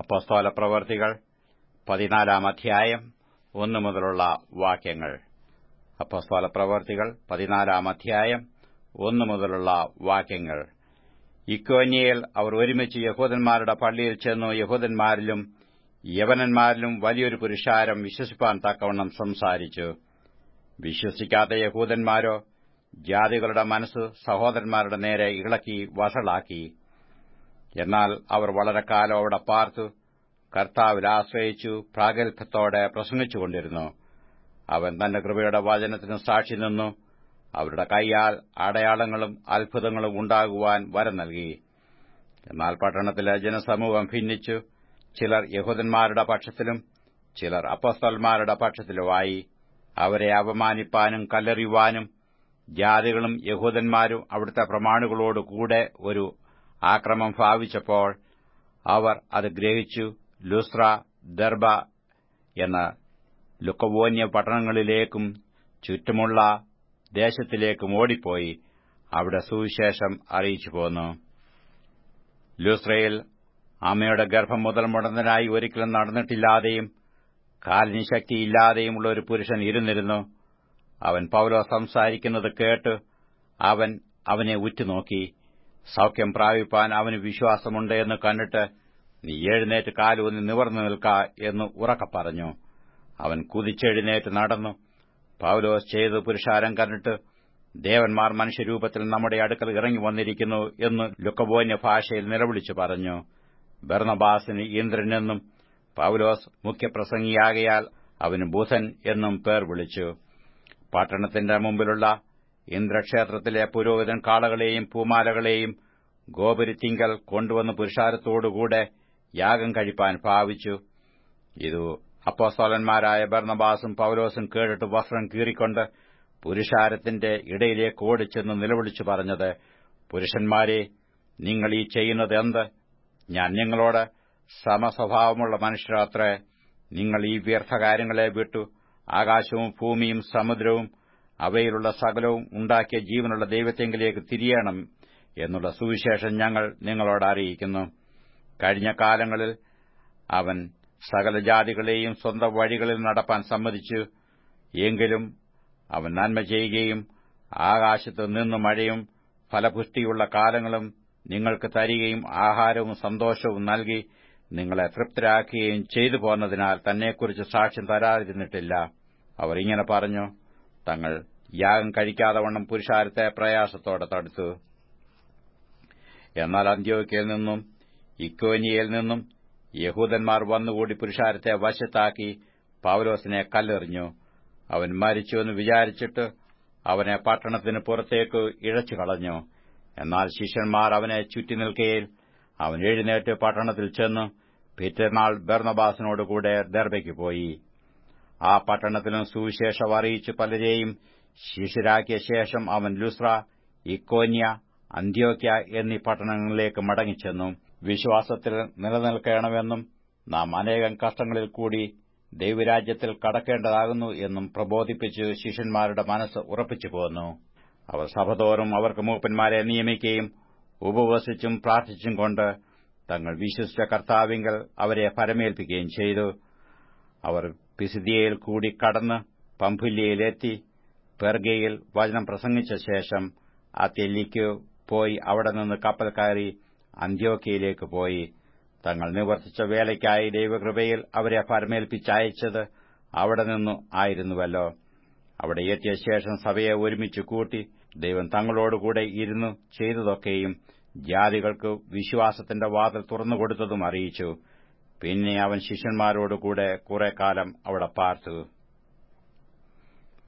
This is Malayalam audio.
അപ്പസ്തോല പ്രവർത്തികൾ പതിനാലാം അധ്യായം ഒന്നു മുതലുള്ള വാക്യങ്ങൾ അപ്പസ്തോല പ്രവർത്തികൾ പതിനാലാം അധ്യായം ഒന്നു മുതലുള്ള വാക്യങ്ങൾ ഇക്കോന്യയിൽ അവർ ഒരുമിച്ച് യഹൂദന്മാരുടെ പള്ളിയിൽ ചെന്നു യഹൂദന്മാരിലും യവനന്മാരിലും വലിയൊരു പുരുഷാരം വിശ്വസിപ്പാൻ തക്കവണ്ണം സംസാരിച്ചു വിശ്വസിക്കാത്ത യഹൂദന്മാരോ ജാതികളുടെ മനസ്സ് സഹോദരന്മാരുടെ നേരെ ഇളക്കി വഷളാക്കി എന്നാൽ അവർ വളരെ കാലം അവിടെ പാർത്തു കർത്താവിൽ ആശ്രയിച്ചു പ്രാഗൽഭ്യത്തോടെ പ്രസംഗിച്ചുകൊണ്ടിരുന്നു അവൻ തന്റെ കൃപയുടെ വചനത്തിന് സാക്ഷി നിന്നു അവരുടെ കൈയാൽ അടയാളങ്ങളും അത്ഭുതങ്ങളും ഉണ്ടാകുവാൻ വരം നൽകി എന്നാൽ പട്ടണത്തിലെ ജനസമൂഹം ഭിന്നിച്ചു ചിലർ യഹൂദന്മാരുടെ പക്ഷത്തിലും ചിലർ അപ്പസ്തോന്മാരുടെ പക്ഷത്തിലുമായി അവരെ അപമാനിപ്പാനും കല്ലെറിയുവാനും ജാതികളും യഹൂദന്മാരും അവിടുത്തെ പ്രമാണികളോട് കൂടെ ഒരു ആക്രമം ഭാവിച്ചപ്പോൾ അവർ അത് ഗ്രഹിച്ചു ലുസ്ര ദർബ എന്ന ലുക്കവോന്യ പട്ടണങ്ങളിലേക്കും ചുറ്റുമുള്ള ദേശത്തിലേക്കും ഓടിപ്പോയി അവിടെ സുവിശേഷം അറിയിച്ചു പോന്നു ലുസ്രയിൽ അമ്മയുടെ ഗർഭം മുതൽ മുടന്തനായി ഒരിക്കലും നടന്നിട്ടില്ലാതെയും കാലിന് ശക്തിയില്ലാതെയുമുള്ള ഒരു പുരുഷൻ ഇരുന്നിരുന്നു അവൻ പൌലോ സംസാരിക്കുന്നത് കേട്ട് അവൻ അവനെ ഉറ്റുനോക്കി സൌഖ്യം പ്രാപിപ്പാൻ അവന് വിശ്വാസമുണ്ട് എന്ന് കണ്ടിട്ട് നീ എഴുന്നേറ്റ് കാലൂന്നി നിവർന്നു നിൽക്ക എന്ന് ഉറക്കെ പറഞ്ഞു അവൻ കുതിച്ചെഴുന്നേറ്റ് നടന്നു പൌലോസ് ചെയ്ത് പുരുഷാരം കണ്ടിട്ട് ദേവന്മാർ മനുഷ്യരൂപത്തിൽ നമ്മുടെ അടുക്കൽ ഇറങ്ങി വന്നിരിക്കുന്നു എന്ന് ലുക്കബോന്യ ഭാഷയിൽ നിലവിളിച്ചു പറഞ്ഞു ബർണബാസിന് ഇന്ദ്രനെന്നും പൌലോസ് മുഖ്യപ്രസംഗിയാകയാൽ അവന് ബുധൻ എന്നും പേർ വിളിച്ചു പട്ടണത്തിന്റെ മുമ്പിലുള്ള ഇന്ദ്രക്ഷേത്രത്തിലെ പുരോഹിതൻ കാളകളെയും പൂമാലകളെയും ഗോപുരത്തിങ്കൽ കൊണ്ടുവന്ന് പുരുഷാരത്തോടുകൂടെ യാഗം കഴിപ്പാൻ ഭാവിച്ചു ഇതു അപ്പോസ്തോലന്മാരായ ബർണബാസും പൌലോസും കേട്ടിട്ട് വസ്ത്രം കീറിക്കൊണ്ട് പുരുഷാരത്തിന്റെ ഇടയിലേക്ക് ഓടിച്ചെന്ന് നിലവിളിച്ചു പറഞ്ഞത് പുരുഷന്മാരെ നിങ്ങൾ ഈ ചെയ്യുന്നത് എന്ത് ഞാൻ നിങ്ങളോട് സമസ്വഭാവമുള്ള മനുഷ്യരാത്രേ നിങ്ങൾ ഈ വ്യർത്ഥകാര്യങ്ങളെ വിട്ടു ആകാശവും ഭൂമിയും സമുദ്രവും അവയിലുള്ള സകലവും ഉണ്ടാക്കിയ ജീവനുള്ള ദൈവത്തെങ്കിലേക്ക് തിരിയണം എന്നുള്ള സുവിശേഷം ഞങ്ങൾ നിങ്ങളോട് അറിയിക്കുന്നു കഴിഞ്ഞ കാലങ്ങളിൽ അവൻ സകല ജാതികളെയും സ്വന്തം വഴികളിൽ നടപ്പാൻ സമ്മതിച്ചു എങ്കിലും അവൻ നന്മ ചെയ്യുകയും ആകാശത്ത് നിന്ന് മഴയും ഫലപുഷ്ടിയുള്ള കാലങ്ങളും നിങ്ങൾക്ക് തരികയും ആഹാരവും സന്തോഷവും നൽകി നിങ്ങളെ തൃപ്തരാക്കുകയും ചെയ്തു പോന്നതിനാൽ തന്നെക്കുറിച്ച് സാക്ഷ്യം തരാതിരുന്നിട്ടില്ല അവർ ഇങ്ങനെ പറഞ്ഞു തങ്ങൾ യാഗം കഴിക്കാതെ വണ്ണം പുരുഷാരത്തെ പ്രയാസത്തോടെ തടുത്തു എന്നാൽ അന്ത്യോക്കയിൽ നിന്നും ഇക്കോനിയയിൽ നിന്നും യഹൂദന്മാർ വന്നുകൂടി പുരുഷാരത്തെ വശത്താക്കി പൌലോസിനെ കല്ലെറിഞ്ഞു അവൻ മരിച്ചുവെന്ന് വിചാരിച്ചിട്ട് അവനെ പട്ടണത്തിന് പുറത്തേക്ക് ഇഴച്ചു കളഞ്ഞു എന്നാൽ ശിഷ്യന്മാർ അവനെ ചുറ്റി നിൽക്കയിൽ അവൻ എഴുന്നേറ്റ് പട്ടണത്തിൽ ചെന്ന് പിറ്റേന്നാൾ ബർണബാസിനോടുകൂടെ ദർബയ്ക്ക് പോയി ആ പട്ടണത്തിലും സുവിശേഷം അറിയിച്ച് പലരെയും ശിഷ്യരാക്കിയ ശേഷം അവൻ ലുസ്ര ഇക്കോന്യ അന്ത്യോക്യ എന്നീ പട്ടണങ്ങളിലേക്ക് മടങ്ങിച്ചെന്നു വിശ്വാസത്തിൽ നിലനിൽക്കണമെന്നും നാം അനേകം കഷ്ടങ്ങളിൽ കൂടി ദൈവരാജ്യത്തിൽ കടക്കേണ്ടതാകുന്നു എന്നും പ്രബോധിപ്പിച്ച് ശിഷ്യന്മാരുടെ മനസ്സ് ഉറപ്പിച്ചു പോന്നു അവർ സഭതോറും അവർക്ക് മൂപ്പന്മാരെ നിയമിക്കുകയും ഉപവസിച്ചും പ്രാർത്ഥിച്ചും കൊണ്ട് തങ്ങൾ വിശ്വസിച്ച കർത്താവിങ്കൽ അവരെ ഫലമേൽപ്പിക്കുകയും ചെയ്തു അവർ പിസിദിയയിൽ കൂടി കടന്ന് പംഫുല്യയിലെത്തി പെർഗയിൽ വചനം പ്രസംഗിച്ച ശേഷം അത്യല്ലിക്ക് പോയി അവിടെ നിന്ന് കപ്പൽ കയറി അന്ത്യോക്കയിലേക്ക് പോയി തങ്ങൾ നിവർത്തിച്ച വേലയ്ക്കായി ദൈവകൃപയിൽ അവരെ ഫലമേൽപ്പിച്ചയച്ചത് അവിടെ നിന്നു ആയിരുന്നുവല്ലോ അവിടെ എത്തിയ ശേഷം സഭയെ ഒരുമിച്ച് കൂട്ടി ദൈവം തങ്ങളോടുകൂടെ ഇരുന്നു ചെയ്തതൊക്കെയും ജാതികൾക്ക് വിശ്വാസത്തിന്റെ വാതിൽ തുറന്നുകൊടുത്തതും അറിയിച്ചു പിന്നെ അവൻ ശിഷ്യന്മാരോടുകൂടെ കുറെ കാലം അവിടെ പാർത്തു